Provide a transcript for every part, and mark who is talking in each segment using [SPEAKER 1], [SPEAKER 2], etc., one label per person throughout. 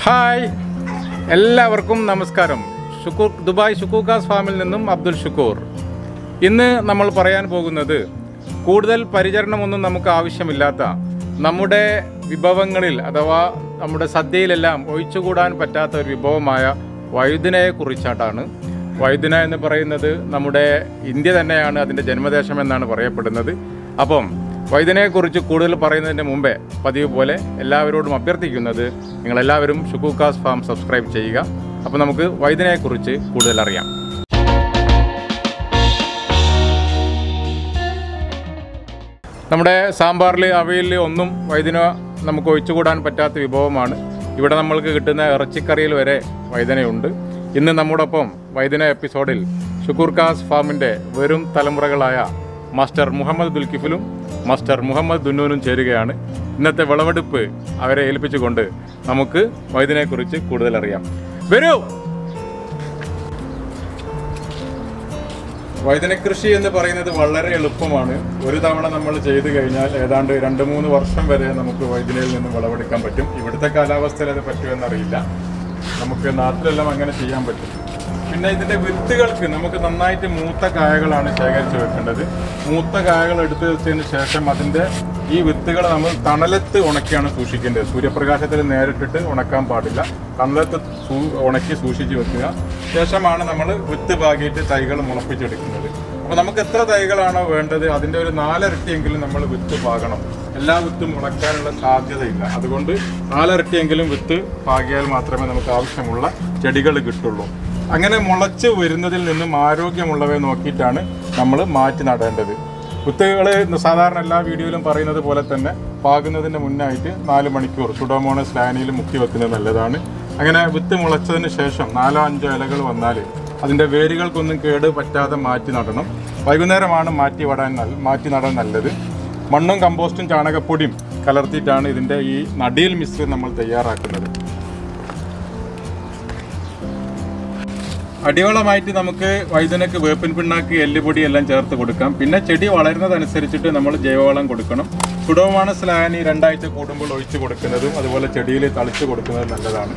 [SPEAKER 1] hi എല്ലാവർക്കും നമസ്കാരം Shukkur Dubai ഷുക്കൂക്കാസ് ഫാമിൽ നിന്നും അബ്ദുൽ ഷുക്കൂർ ഇന്ന് നമ്മൾ പറയാൻ പോകുന്നത് കൂടുതൽ പരിചരണമൊന്നും നമുക്ക് ആവശ്യമില്ലാത്ത നമ്മുടെ വിഭവങ്ങളിൽ അഥവാ നമ്മുടെ സദ്യയിലെല്ലാം ഒഴിച്ചുകൂടാൻ പറ്റാത്ത ഒരു വിഭവമായ വഴുതിനയെ കുറിച്ചായിട്ടാണ് വഴുതിന എന്ന് പറയുന്നത് നമ്മുടെ ഇന്ത്യ തന്നെയാണ് അതിൻ്റെ ജന്മദേശം എന്നാണ് പറയപ്പെടുന്നത് അപ്പം വൈദ്യനെക്കുറിച്ച് കൂടുതൽ പറയുന്നതിന് മുമ്പേ പതിവ് പോലെ എല്ലാവരോടും അഭ്യർത്ഥിക്കുന്നത് നിങ്ങളെല്ലാവരും ഷുക്കൂക്കാസ് ഫാം സബ്സ്ക്രൈബ് ചെയ്യുക അപ്പോൾ നമുക്ക് വൈദ്യനെക്കുറിച്ച് കൂടുതൽ അറിയാം നമ്മുടെ സാമ്പാറിൽ അവയിൽ ഒന്നും വൈദ്യന നമുക്ക് ഒഴിച്ചുകൂടാൻ പറ്റാത്ത വിഭവമാണ് ഇവിടെ നമ്മൾക്ക് കിട്ടുന്ന ഇറച്ചിക്കറിയിൽ വരെ വൈദ്യനയുണ്ട് ഇന്ന് നമ്മോടൊപ്പം വൈദ്യന എപ്പിസോഡിൽ ഷുക്കൂർക്കാസ് ഫാമിൻ്റെ വരും തലമുറകളായ മാസ്റ്റർ മുഹമ്മദ് ദുൽക്കിഫിലും മാസ്റ്റർ മുഹമ്മദ് ദുന്നൂനും ചേരുകയാണ് ഇന്നത്തെ വിളവെടുപ്പ് അവരെ ഏൽപ്പിച്ചുകൊണ്ട് നമുക്ക് വൈദ്യനെക്കുറിച്ച് കൂടുതൽ അറിയാം വരൂ വൈദ്യന കൃഷി എന്ന് പറയുന്നത് വളരെ എളുപ്പമാണ് ഒരു തവണ നമ്മൾ ചെയ്തു കഴിഞ്ഞാൽ ഏതാണ്ട് രണ്ട് മൂന്ന് വർഷം വരെ നമുക്ക് വൈദ്യനയിൽ നിന്ന് വിളവെടുക്കാൻ പറ്റും ഇവിടുത്തെ കാലാവസ്ഥയിൽ അത് പറ്റുമെന്നറിയില്ല നമുക്ക് നാട്ടിലെല്ലാം അങ്ങനെ ചെയ്യാൻ പറ്റും പിന്നെ ഇതിന്റെ വിത്തുകൾക്ക് നമുക്ക് നന്നായിട്ട് മൂത്ത കായകളാണ് ശേഖരിച്ച് വെക്കേണ്ടത് മൂത്ത കായകൾ എടുത്തു വെച്ചതിന് ശേഷം അതിന്റെ ഈ വിത്തുകൾ നമ്മൾ തണലത്ത് ഉണക്കിയാണ് സൂക്ഷിക്കേണ്ടത് സൂര്യപ്രകാശത്തിൽ നേരിട്ടിട്ട് ഉണക്കാൻ പാടില്ല തണലത്ത് സൂ- ഉണക്കി സൂക്ഷിച്ച് വെക്കുക ശേഷമാണ് നമ്മൾ വിത്ത് പാകിയിട്ട് തൈകൾ മുളപ്പിച്ചെടുക്കുന്നത് അപ്പോൾ നമുക്ക് എത്ര തൈകളാണോ വേണ്ടത് അതിന്റെ ഒരു നാലരട്ടിയെങ്കിലും നമ്മൾ വിത്ത് പാകണം എല്ലാ വിത്തും മുളയ്ക്കാനുള്ള സാധ്യതയില്ല അതുകൊണ്ട് നാലരട്ടിയെങ്കിലും വിത്ത് പാകിയാൽ മാത്രമേ നമുക്ക് ആവശ്യമുള്ള ചെടികൾ കിട്ടുള്ളൂ അങ്ങനെ മുളച്ച് വരുന്നതിൽ നിന്നും ആരോഗ്യമുള്ളവയെ നോക്കിയിട്ടാണ് നമ്മൾ മാറ്റി നടേണ്ടത് വിത്തുകൾ സാധാരണ എല്ലാ വീഡിയോയിലും പറയുന്നത് പോലെ തന്നെ പാകുന്നതിന് മുന്നായിട്ട് നാല് മണിക്കൂർ സുഡോമോണസ് ലാനിയിൽ മുക്കി വെക്കുന്നത് നല്ലതാണ് അങ്ങനെ വിത്ത് മുളച്ചതിന് ശേഷം നാലോ അഞ്ചോ ഇലകൾ വന്നാൽ അതിൻ്റെ വേരുകൾക്കൊന്നും കേട് പറ്റാതെ മാറ്റി നടണം വൈകുന്നേരമാണ് മാറ്റി വടാൻ നല്ല മാറ്റി നടാൻ നല്ലത് മണ്ണും കമ്പോസ്റ്റും ചാണകപ്പൊടിയും കലർത്തിയിട്ടാണ് ഇതിൻ്റെ ഈ നടിയിൽ മിശ്രം നമ്മൾ തയ്യാറാക്കുന്നത് അടിയോളമായിട്ട് നമുക്ക് വൈദ്യനക്ക് വേപ്പിൻ പിണ്ണാക്ക് എല്ലുപൊടി എല്ലാം ചേർത്ത് കൊടുക്കാം പിന്നെ ചെടി വളരുന്നതനുസരിച്ചിട്ട് നമ്മൾ ജൈവവളം കൊടുക്കണം സുഡോമാണസ് ലായനി രണ്ടാഴ്ച കൂടുമ്പോൾ ഒഴിച്ചു കൊടുക്കുന്നതും അതുപോലെ ചെടിയിൽ തളിച്ചു കൊടുക്കുന്നതും നല്ലതാണ്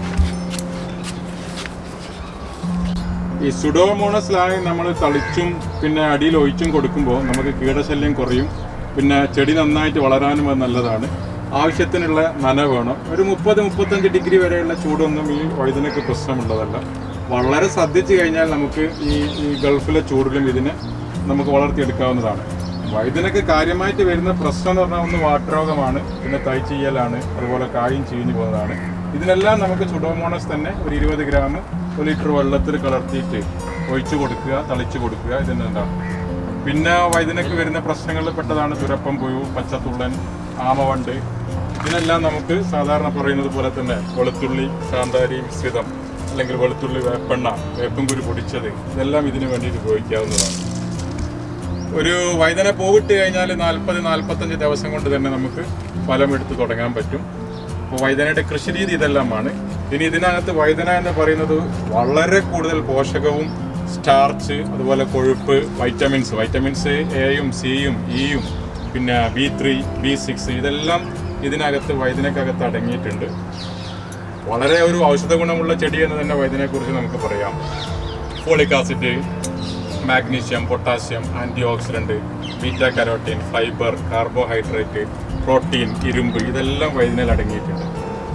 [SPEAKER 1] ഈ സുഡോമോണസ് ലായനി നമ്മൾ തളിച്ചും പിന്നെ അടിയിൽ ഒഴിച്ചും കൊടുക്കുമ്പോൾ നമുക്ക് കീടശല്യം കുറയും പിന്നെ ചെടി നന്നായിട്ട് വളരാനും അത് നല്ലതാണ് ആവശ്യത്തിനുള്ള നന വേണം ഒരു മുപ്പത് മുപ്പത്തഞ്ച് ഡിഗ്രി വരെയുള്ള ചൂടൊന്നും ഈ വഴുതനക്ക് പ്രശ്നമുള്ളതല്ല വളരെ ശ്രദ്ധിച്ചു കഴിഞ്ഞാൽ നമുക്ക് ഈ ഈ ഗൾഫിലെ ചൂടിലും ഇതിനെ നമുക്ക് വളർത്തിയെടുക്കാവുന്നതാണ് വഴുതനക്ക് കാര്യമായിട്ട് വരുന്ന പ്രശ്നം എന്ന് പറഞ്ഞാൽ ഒന്ന് വാട്ടരോഗമാണ് പിന്നെ തൈ ചെയ്യലാണ് അതുപോലെ കായും ചീഞ്ഞു പോകുന്നതാണ് ഇതിനെല്ലാം നമുക്ക് സുഡോമോണസ് തന്നെ ഒരു ഇരുപത് ഗ്രാം ഒരു ലിറ്റർ വെള്ളത്തിൽ കലർത്തിയിട്ട് ഒഴിച്ചു കൊടുക്കുക തളിച്ചു കൊടുക്കുക ഇതിനെന്താണ് പിന്നെ വൈദ്യനക്ക് വരുന്ന പ്രശ്നങ്ങളിൽ പെട്ടതാണ് തുരപ്പം പുഴു പച്ചത്തുള്ളൻ ആമവണ്ട് ഇതിനെല്ലാം നമുക്ക് സാധാരണ പറയുന്നത് പോലെ തന്നെ വെളുത്തുള്ളി കാന്താരി മിശ്രിതം അല്ലെങ്കിൽ വെളുത്തുള്ളി വേപ്പെണ്ണ വേപ്പും കുരു പൊടിച്ചത് ഇതെല്ലാം ഇതിന് വേണ്ടിയിട്ട് ഉപയോഗിക്കാവുന്നതാണ് ഒരു വൈദ്യന പൂവിട്ട് കഴിഞ്ഞാൽ നാൽപ്പത് നാൽപ്പത്തഞ്ച് ദിവസം കൊണ്ട് തന്നെ നമുക്ക് ഫലം എടുത്ത് തുടങ്ങാൻ പറ്റും അപ്പോൾ വൈദ്യനയുടെ കൃഷി രീതി ഇതെല്ലാമാണ് ഇനി ഇതിനകത്ത് വൈദ്യന എന്ന് പറയുന്നത് വളരെ കൂടുതൽ പോഷകവും സ്റ്റാർച്ച് അതുപോലെ കൊഴുപ്പ് വൈറ്റമിൻസ് വൈറ്റമിൻസ് എയും സിയും ഇയും പിന്നെ ബി ത്രീ ബി സിക്സ് ഇതെല്ലാം ഇതിനകത്ത് വൈദ്യനക്കകത്ത് അടങ്ങിയിട്ടുണ്ട് വളരെ ഒരു ഔഷധ ഗുണമുള്ള ചെടി എന്ന് തന്നെ വൈദ്യനെക്കുറിച്ച് നമുക്ക് പറയാം folic acid magnesium potassium antioxidant beta carotene fibre carbohydrate protein ഇരുമ്പ് ഇതെല്ലാം വൈദ്യനിൽ അടങ്ങിയിട്ടുണ്ട്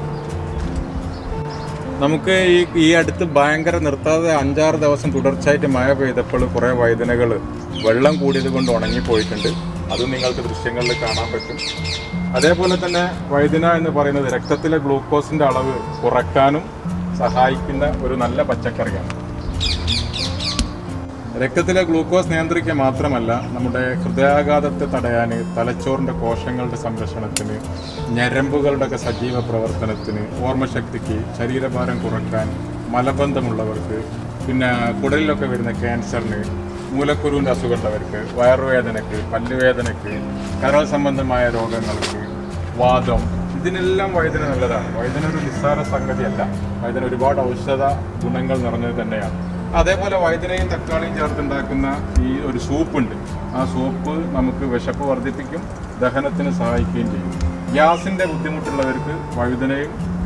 [SPEAKER 1] നമുക്ക് ഈ ഈ അടുത്ത് ഭയങ്കര നിർത്താതെ അഞ്ചാറ് ദിവസം തുടർച്ചയായിട്ട് മഴ പെയ്തപ്പോൾ കുറേ വൈദ്യനകൾ വെള്ളം കൂടിയത് കൊണ്ട് ഉണങ്ങിപ്പോയിട്ടുണ്ട് അതും നിങ്ങൾക്ക് ദൃശ്യങ്ങളിൽ കാണാൻ പറ്റും അതേപോലെ തന്നെ വൈദ്യന എന്ന് പറയുന്നത് രക്തത്തിലെ ഗ്ലൂക്കോസിന്റെ അളവ് കുറയ്ക്കാനും സഹായിക്കുന്ന ഒരു നല്ല പച്ചക്കറിയാണ് രക്തത്തിലെ ഗ്ലൂക്കോസ് നിയന്ത്രിക്കുക മാത്രമല്ല നമ്മുടെ ഹൃദയാഘാതത്തെ തടയാൻ തലച്ചോറിൻ്റെ കോശങ്ങളുടെ സംരക്ഷണത്തിന് ഞരമ്പുകളുടെ ഒക്കെ സജീവ പ്രവർത്തനത്തിന് ഓർമ്മശക്തിക്ക് ശരീരഭാരം കുറയ്ക്കാൻ മലബന്ധമുള്ളവർക്ക് പിന്നെ കുടലിലൊക്കെ വരുന്ന ക്യാൻസറിന് മൂലക്കുരുവിൻ്റെ അസുഖമുള്ളവർക്ക് വയറുവേദനയ്ക്ക് പല്ലുവേദനയ്ക്ക് കരൾ സംബന്ധമായ രോഗങ്ങൾക്ക് വാദം ഇതിനെല്ലാം വൈദ്യന നല്ലതാണ് വൈദ്യന ഒരു നിസ്സാര സംഗതിയല്ല വൈദ്യന ഒരുപാട് ഔഷധ ഗുണങ്ങൾ നിറഞ്ഞത് തന്നെയാണ് അതേപോലെ വൈദ്യനയും തക്കാളിയും ചേർത്തുണ്ടാക്കുന്ന ഈ ഒരു സൂപ്പുണ്ട് ആ സൂപ്പ് നമുക്ക് വിശപ്പ് വർദ്ധിപ്പിക്കും ദഹനത്തിന് സഹായിക്കുകയും ചെയ്യും ഗ്യാസിന്റെ ബുദ്ധിമുട്ടുള്ളവർക്ക് വഴുതനയും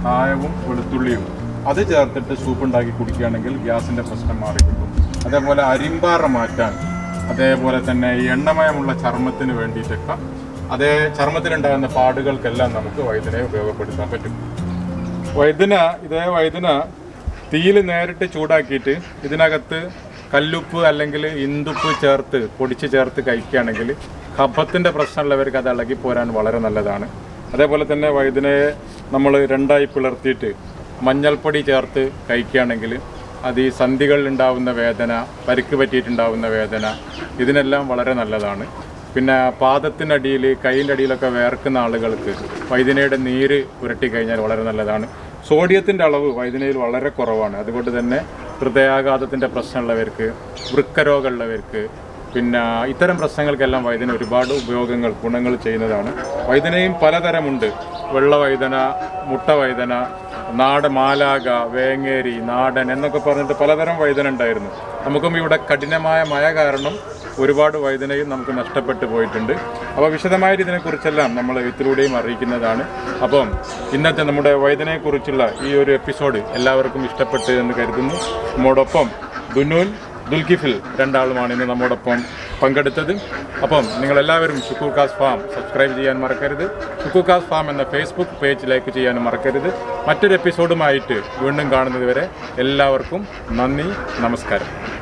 [SPEAKER 1] കായവും വെളുത്തുള്ളിയും അത് ചേർത്തിട്ട് സൂപ്പ് ഉണ്ടാക്കി കുടിക്കുകയാണെങ്കിൽ ഗ്യാസിൻ്റെ പ്രശ്നം മാറി കിട്ടും അതേപോലെ അരിമ്പാറ മാറ്റാൻ അതേപോലെ തന്നെ ഈ എണ്ണമയമുള്ള ചർമ്മത്തിന് വേണ്ടിയിട്ടൊക്കെ അതേ ചർമ്മത്തിലുണ്ടാകുന്ന പാടുകൾക്കെല്ലാം നമുക്ക് വൈദ്യനെ ഉപയോഗപ്പെടുത്താൻ പറ്റും വൈദ്യന ഇതേ വൈദ്യന തീയിൽ നേരിട്ട് ചൂടാക്കിയിട്ട് ഇതിനകത്ത് കല്ലുപ്പ് അല്ലെങ്കിൽ ഇന്ദുപ്പ് ചേർത്ത് പൊടിച്ച് ചേർത്ത് കഴിക്കുകയാണെങ്കിൽ കഫത്തിൻ്റെ പ്രശ്നമുള്ളവർക്ക് അത് ഇളകി പോരാൻ വളരെ നല്ലതാണ് അതേപോലെ തന്നെ വൈദ്യനയെ നമ്മൾ രണ്ടായി പിളർത്തിയിട്ട് മഞ്ഞൾപ്പൊടി ചേർത്ത് കഴിക്കുകയാണെങ്കിൽ അത് ഈ സന്ധികളിൽ ഉണ്ടാവുന്ന വേദന പരിക്ക് പറ്റിയിട്ടുണ്ടാവുന്ന വേദന ഇതിനെല്ലാം വളരെ നല്ലതാണ് പിന്നെ പാദത്തിനടിയിൽ കൈയിൻ്റെ അടിയിലൊക്കെ വേർക്കുന്ന ആളുകൾക്ക് വൈദ്യനയുടെ നീര് പുരട്ടി കഴിഞ്ഞാൽ വളരെ നല്ലതാണ് സോഡിയത്തിൻ്റെ അളവ് വൈദ്യനയിൽ വളരെ കുറവാണ് അതുകൊണ്ട് തന്നെ ഹൃദയാഘാതത്തിൻ്റെ പ്രശ്നമുള്ളവർക്ക് വൃക്കരോഗമുള്ളവർക്ക് പിന്നെ ഇത്തരം പ്രശ്നങ്ങൾക്കെല്ലാം വൈദ്യന ഒരുപാട് ഉപയോഗങ്ങൾ ഗുണങ്ങൾ ചെയ്യുന്നതാണ് വൈദ്യനയും പലതരമുണ്ട് വെള്ള വൈദ്യന മുട്ട വൈദ്യന നാട് മാലാക വേങ്ങേരി നാടൻ എന്നൊക്കെ പറഞ്ഞിട്ട് പലതരം വൈദ്യന ഉണ്ടായിരുന്നു നമുക്കും ഇവിടെ കഠിനമായ മഴ കാരണം ഒരുപാട് വൈദ്യനയും നമുക്ക് നഷ്ടപ്പെട്ടു പോയിട്ടുണ്ട് അപ്പോൾ വിശദമായിട്ട് ഇതിനെക്കുറിച്ചെല്ലാം നമ്മൾ ഇതിലൂടെയും അറിയിക്കുന്നതാണ് അപ്പം ഇന്നത്തെ നമ്മുടെ വൈദ്യനെക്കുറിച്ചുള്ള ഈ ഒരു എപ്പിസോഡ് എല്ലാവർക്കും ഇഷ്ടപ്പെട്ടു എന്ന് കരുതുന്നു നമ്മോടൊപ്പം ദുനൂൻ ദുൽകിഫിൽ രണ്ടാളുമാണ് ഇന്ന് നമ്മോടൊപ്പം പങ്കെടുത്തത് അപ്പം നിങ്ങളെല്ലാവരും ഷുക്കൂർക്കാസ് ഫാം സബ്സ്ക്രൈബ് ചെയ്യാൻ മറക്കരുത് ഷുക്കൂർക്കാസ് ഫാം എന്ന ഫേസ്ബുക്ക് പേജ് ലൈക്ക് ചെയ്യാനും മറക്കരുത് മറ്റൊരു എപ്പിസോഡുമായിട്ട് വീണ്ടും കാണുന്നത് വരെ എല്ലാവർക്കും നന്ദി നമസ്കാരം